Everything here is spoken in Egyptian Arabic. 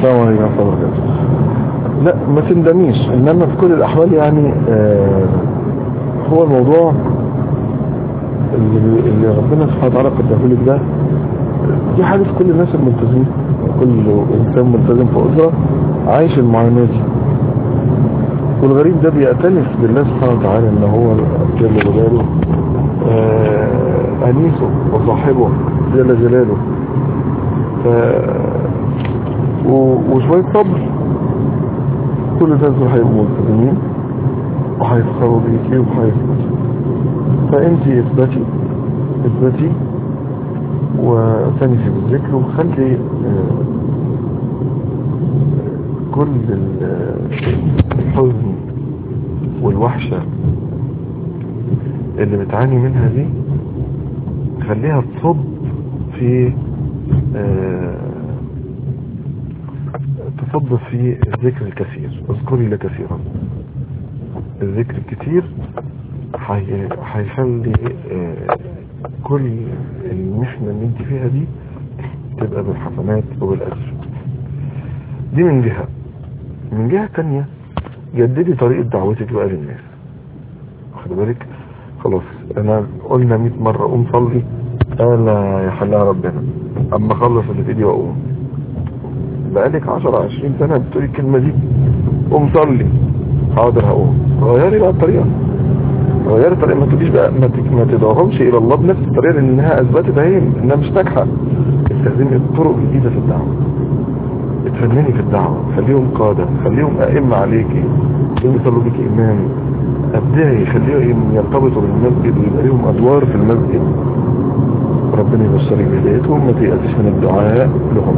السلام عليكم ورحمة الله وبركاته لا ما تندميش انما في كل الاحوال يعني آه هو الموضوع اللي, اللي ربنا سبحانه وتعالى قدره لك ده دي حاجة كل الناس الملتزمين كل انسان ملتزم في اسرة عايش المعاناة دي والغريب ده بيأتلف بالله سبحانه وتعالى ان هو جل جلاله آه انيسه وصاحبه جل جلاله ف وشوية صبر كل الناس دول هيبقوا ملتزمين وهيفخروا بيكي وهيثبتوا فانت اثبتي اثبتي وثاني في الذكر وخلي كل الحزن والوحشة اللي بتعاني منها دي خليها تصب في تصب في الذكر الكثير اذكري لك كثيرا الذكر الكثير هيخلي كل المحنة اللي انت فيها دي تبقى بالحسنات وبالأجر دي من جهة من جهة تانية جددي طريقة دعوتك بقى للناس واخد بالك خلاص انا قلنا 100 مرة قوم صلي انا يحلها ربنا اما اخلص اللي في ايدي واقوم بقالك 10 20 سنة بتقولي الكلمة دي قوم صلي حاضر هقوم غيري بقى الطريقة غيري الطريقة ما تقوليش بقى ما, ما تدعوهمش الى الله بنفس الطريقة لانها اثبتت اهي انها مش ناجحة استخدمي الطرق الجديدة في الدعوة اتفنني في الدعوة خليهم قادة خليهم ائمة عليكي خليهم يصلوا بيكي امام ابدعي خليهم يرتبطوا بالمسجد ويبقى لهم ادوار في المسجد ربنا يبشرك بهدايتهم ما تيأسش من الدعاء لهم